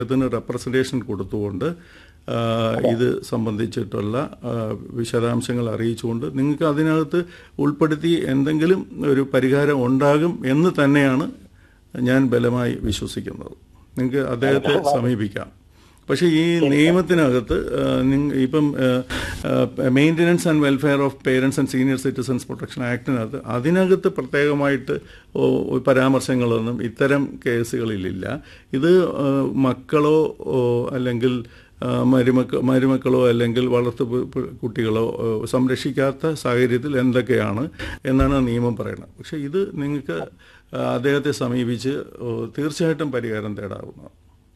ഇതിന് റെപ്രസെൻറ്റേഷൻ കൊടുത്തുകൊണ്ട് ആ, ഇത് സംബന്ധിച്ചിട്ടുള്ള ആ, വിശദാംശങ്ങൾ അറിയിച്ചുകൊണ്ട് നിങ്ങൾക്ക് അതിനകത്ത് ഉൾപ്പെടുത്തി എന്തെങ്കിലും ഒരു പരിഹാരം ഉണ്ടാകും എന്ന് തന്നെയാണ് ഞാൻ ബലമായി വിശ്വസിക്കുന്നത് നിങ്ങൾക്ക് അദ്ദേഹത്തെ സമീപിക്കാം പക്ഷേ ഈ നിയമത്തിനകത്ത് ആ, നിങ്ങ- ഇപ്പം maintenance and welfare of parents and senior citizens protection ആക്ടിനകത്ത് അതിനകത്ത് പ്രത്യേകമായിട്ട് ഓ, പരാമർശങ്ങളൊന്നും ഇത്തരം കേസുകളിലില്ല ഇത് ആ, മക്കളോ ഓ, അല്ലെങ്കിൽ ആ, മരുമക്ക മരുമക്കളോ അല്ലെങ്കിൽ വളർത്തു പു- പു- കുട്ടികളോ ഓ, സംരക്ഷിക്കാത്ത സാഹചര്യത്തിൽ എന്തൊക്കെയാണ് എന്നാണ് നിയമം പറയുന്നത് പക്ഷേ ഇത് നിങ്ങൾക്ക് ആ, അദ്ദേഹത്തെ സമീപിച്ച് ഓ, തീർച്ചയായിട്ടും പരിഹാരം തേടാവുന്നതാണ്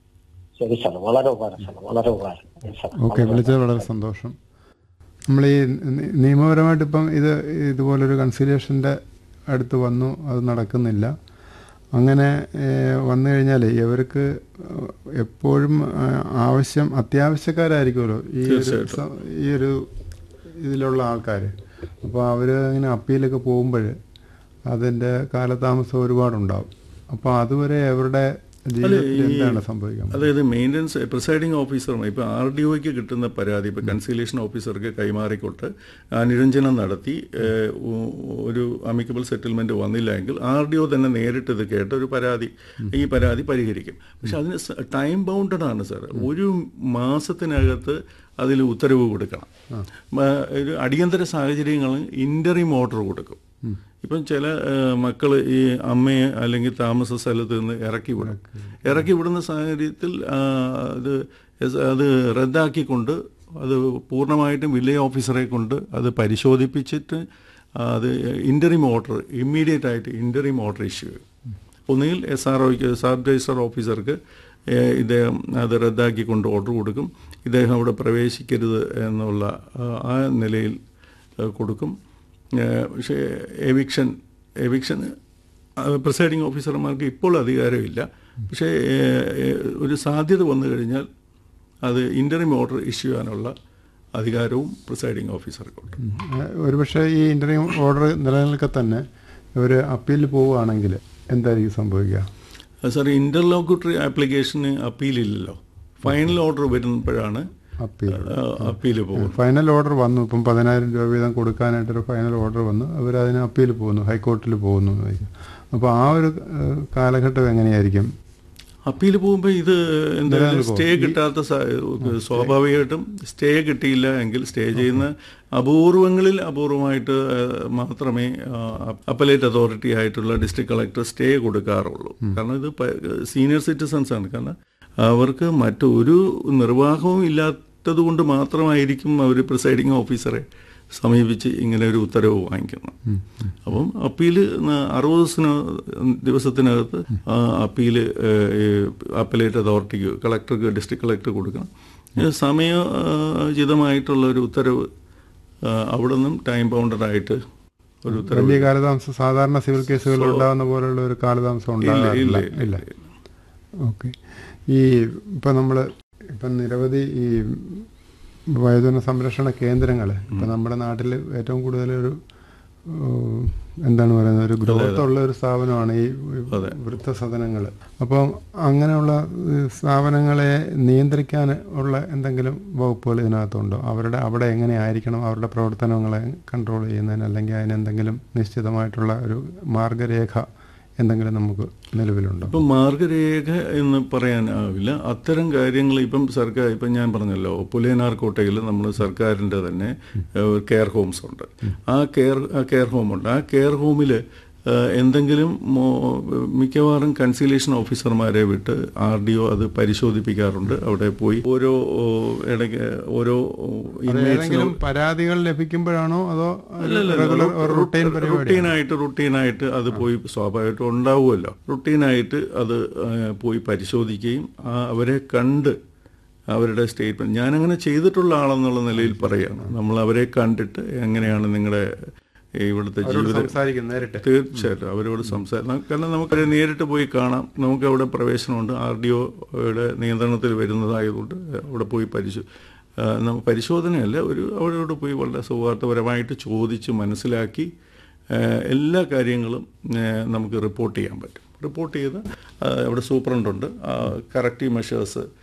ശരി സാർ വളരെ ഉപകാരം സാർ വളരെ ഉപകാരം സാർ ഓക്കെ വിളിച്ചത് വളരെ സന്തോഷം നമ്മൾ ഈ നി- നിയമപരമായിട്ട് ഇപ്പം ഇത് ഇതുപോലൊരു കൺസിലിയേഷൻ്റെ അടുത്ത് വന്നു അത് നടക്കുന്നില്ല അങ്ങനെ ഏഹ്, വന്നു കഴിഞ്ഞാൽ ഇവർക്ക് എപ്പോഴും ആ, ആവശ്യം അത്യാവശ്യക്കാരായിരിക്കുമല്ലോ ഈ ഒരു സ- ഈ ഒരു ഇതിലുള്ള ആൾക്കാർ അപ്പോൾ അവർ ഇങ്ങനെ അപ്പീലൊക്കെ പോകുമ്പോൾ അതിൻ്റെ കാലതാമസം ഒരുപാടുണ്ടാവും അപ്പോൾ അതുവരെ അവരുടെ ജീവിതത്തിൽ എന്താണ് സംഭവിക്കാൻ അതായത് മെയിൻ്റനൻസ് പ്രിസൈഡിംഗ് ഓഫീസർമാർ ഇപ്പോൾ ആർ ഡി ഒക്ക് കിട്ടുന്ന പരാതി ഇപ്പോൾ കൺസീലേഷൻ ഓഫീസർക്ക് കൈമാറിക്കൊണ്ട് അനുരഞ്ജനം നടത്തി ഏഹ്, ഉ- ഒരു അമിക്കബിൾ സെറ്റിൽമെന്റ് വന്നില്ല എങ്കിൽ ആർ ഡി ഒ തന്നെ നേരിട്ട് ഇത് കേട്ട് ഒരു പരാതി ഈ പരാതി പരിഹരിക്കും പക്ഷെ അതിന് ടൈം ബൗണ്ടഡ് ആണ് സാർ ഒരു മാസത്തിനകത്ത് അതിൽ ഉത്തരവ് കൊടുക്കണം മ- ഒരു അടിയന്തര സാഹചര്യങ്ങളിൽ ഇന്ററിം ഓർഡർ കൊടുക്കും ഇപ്പം ചില മക്കൾ ഈ അമ്മയെ അല്ലെങ്കിൽ താമസ സ്ഥലത്ത് നിന്ന് ഇറക്കി വിടും ഇറക്കി വിടുന്ന സാഹചര്യത്തിൽ ആ, അത് എസ്- അത് റദ്ദാക്കിക്കൊണ്ട് അത് പൂർണ്ണമായിട്ടും വില്ലേജ് ഓഫീസറെ കൊണ്ട് അത് പരിശോധിപ്പിച്ചിട്ട് അത് ഇന്ററിം ഓർഡർ ഇമ്മീഡിയറ്റ് ആയിട്ട് ഇന്ററിം ഓർഡർ ഇഷ്യൂ ചെയ്യും ഒന്നുകിൽ എസ് ആർ ഒക്ക് സബ് രജിസ്റ്റർ ഓഫീസർക്ക് ഏഹ്, ഇദ്ദേഹം അത് റദ്ദാക്കിക്കൊണ്ട് ഓർഡർ കൊടുക്കും ഇദ്ദേഹം അവിടെ പ്രവേശിക്കരുത് എന്നുള്ള ആ, ആ നിലയിൽ ഏഹ്, കൊടുക്കും ഏഹ്, പക്ഷേ എവിക്ഷൻ എവിക്ഷന് പ്രിസൈഡിംഗ് ഓഫീസർമാർക്ക് ഇപ്പോൾ അധികാരമില്ല പക്ഷേ ഏഹ്, ഏഹ്, ഒരു സാധ്യത വന്നു കഴിഞ്ഞാൽ അത് ഇന്ററിം ഓർഡർ ഇഷ്യൂ ചെയ്യാനുള്ള അധികാരവും പ്രിസൈഡിംഗ് ഓഫീസർക്കുണ്ട് ഏഹ് ഒരുപക്ഷെ ഈ ഇന്റർവ്യൂ ഓർഡർ നിലനിൽക്കെ തന്നെ ഒരു അപ്പീൽ പോവുകയാണെങ്കിൽ എന്തായിരിക്കും സംഭവിക്കുക സാർ ഇന്റർലോക്യൂട്ടറി ആപ്ലിക്കേഷന് അപ്പീലില്ലല്ലോ ഫൈനൽ ഓർഡർ വരുമ്പോഴാണ് അപ്പീൽ അപ്പീൽ പോകും ഫൈനൽ ഓർഡർ വന്നു ഇപ്പം പതിനായിരം രൂപ വീതം കൊടുക്കാനായിട്ടൊരു ഫൈനൽ ഓർഡർ വന്നു അവർ അതിന് അപ്പീൽ പോകുന്നു ഹൈക്കോർട്ടിൽ പോകുന്നു എന്നായിരിക്കും. അപ്പോൾ ആ ഒരു ഏഹ്, കാലഘട്ടം എങ്ങനെയായിരിക്കും അപ്പീൽ പോകുമ്പോൾ ഇത് എന്തായാലും സ്റ്റേ കിട്ടാത്ത സ- സ്വാഭാവികമായിട്ടും സ്റ്റേ കിട്ടിയില്ല എങ്കിൽ സ്റ്റേ ചെയ്യുന്ന അപൂർവങ്ങളിൽ അപൂർവമായിട്ട് ഏഹ്, മാത്രമേ അപ്പലേറ്റ് അതോറിറ്റി ആയിട്ടുള്ള ഡിസ്ട്രിക്ട് കളക്ടർ സ്റ്റേ കൊടുക്കാറുള്ളൂ കാരണം ഇത് സീനിയർ സിറ്റിസൺസ് ആണ് കാരണം അവർക്ക് മറ്റൊരു നിർവാഹവും ഇല്ലാത്തത് കൊണ്ട് മാത്രമായിരിക്കും അവർ പ്രിസൈഡിംഗ് ഓഫീസറെ സമീപിച്ച് ഇങ്ങനെ ഒരു ഉത്തരവ് വാങ്ങിക്കുന്നത് അപ്പം അപ്പീല് ന- അറുപത് ദിവസത്തിന് ദിവസത്തിനകത്ത് ആ അപ്പീല് അപ്പലേറ്റ് അതോറിറ്റിക്ക് കളക്ടർക്ക് ഡിസ്ട്രിക്ട് കളക്ടർ കൊടുക്കണം ഇത് സമയോചിതമായിട്ടുള്ള ഒരു ഉത്തരവ് ആ, അവിടെ നിന്നും ടൈം ബൗണ്ടഡ് ആയിട്ട് ഒരു ഉത്തരവ് വലിയ കാലതാമസം സാധാരണ സിവിൽ കേസുകളിൽ ഉണ്ടാകുന്ന പോലുള്ള ഒരു കാലതാമസം ഉണ്ടാകാറില്ല ഇല്ല ഓക്കെ ഈ ഇപ്പം നമ്മൾ ഇപ്പം നിരവധി ഈ വയോജന സംരക്ഷണ കേന്ദ്രങ്ങൾ ഇപ്പം നമ്മുടെ നാട്ടിൽ ഏറ്റവും കൂടുതൽ ഒരു ഏഹ്, എന്താണ് പറയുന്നത് ഒരു ഗ്രോത്ത് ഉള്ള ഒരു സ്ഥാപനമാണ് ഈ വൃദ്ധസദനങ്ങൾ അപ്പം അങ്ങനെയുള്ള ഏഹ്, സ്ഥാപനങ്ങളെ നിയന്ത്രിക്കാൻ ഉള്ള എന്തെങ്കിലും വകുപ്പുകൾ ഇതിനകത്തുണ്ടോ അവരുടെ അവിടെ എങ്ങനെയായിരിക്കണം അവരുടെ പ്രവർത്തനങ്ങളെ കൺട്രോൾ ചെയ്യുന്നതിന് അല്ലെങ്കിൽ അതിനെന്തെങ്കിലും നിശ്ചിതമായിട്ടുള്ള ഒരു മാർഗരേഖ എന്തെങ്കിലും നമുക്ക് നിലവിലുണ്ടോ ഇപ്പം മാർഗരേഖ എന്ന് പറയാനാവില്ല അത്തരം കാര്യങ്ങൾ ഇപ്പം സർക്കാർ ഇപ്പം ഞാൻ പറഞ്ഞല്ലോ പുലേനാർ കോട്ടയിൽ നമ്മൾ സർക്കാരിൻ്റെ തന്നെ ഏഹ്, കെയർ ഹോംസ് ഉണ്ട് ആ കെയർ ആ കെയർ ഹോമുണ്ട് ആ കെയർ ഹോമിൽ എന്തെങ്കിലും മോ- മിക്കവാറും കൺസീലേഷൻ ഓഫീസർമാരെ വിട്ട് ആർ ഡി ഒ അത് പരിശോധിപ്പിക്കാറുണ്ട് അവിടെ പോയി ഓരോ ഓ, ഇടയ്ക്ക് ഓരോ inmates-നും ഏതെങ്കിലും പരാതികൾ ലഭിക്കുമ്പോഴാണോ അതോ റെഗുലർ റുട്ടീൻ പരിപാടി റുട്ടീനായിട്ട് റുട്ടീനായിട്ട് അത് പോയി സ്വാഭാവികമായിട്ടും ഉണ്ടാവുമല്ലോ റുട്ടീനായിട്ട് അത് ആ, പോയി പരിശോധിക്കുകയും ആ, അവരെ കണ്ട് അവരുടെ സ്റ്റേറ്റ്മെന്റ് ഞാനങ്ങനെ ചെയ്തിട്ടുള്ള ആളെന്നുള്ള നിലയിൽ പറയുകയാണ് നമ്മൾ അവരെ കണ്ടിട്ട് എങ്ങനെയാണ് നിങ്ങളുടെ ഇവിടുത്തെ ജീവിത സംസാരിക്കും നേരിട്ട് തീർച്ചയായിട്ടും അവരോട് സംസാരിക്കണം കാരണം നമുക്ക് നേരിട്ട് പോയി കാണാം നമുക്ക് അവിടെ പ്രവേശനമുണ്ട് ആർ ഡി ഒയുടെ നിയന്ത്രണത്തിൽ വരുന്നതായതുകൊണ്ട് അവിടെ പോയി പരിശോ ആ, നമ്മ- പരിശോധനയല്ല ഒരു അവരോട് പോയി വളരെ സൗഹാർദ്ദപരമായിട്ട് ചോദിച്ച് മനസ്സിലാക്കി ആ, എല്ലാ കാര്യങ്ങളും ആ, നമുക്ക് റിപ്പോർട്ട് ചെയ്യാൻ പറ്റും റിപ്പോർട്ട് ചെയ്ത് ആ, അവിടെ സൂപ്രണ്ടുണ്ട് കറക്റ്റീവ് മെഷേഴ്സ്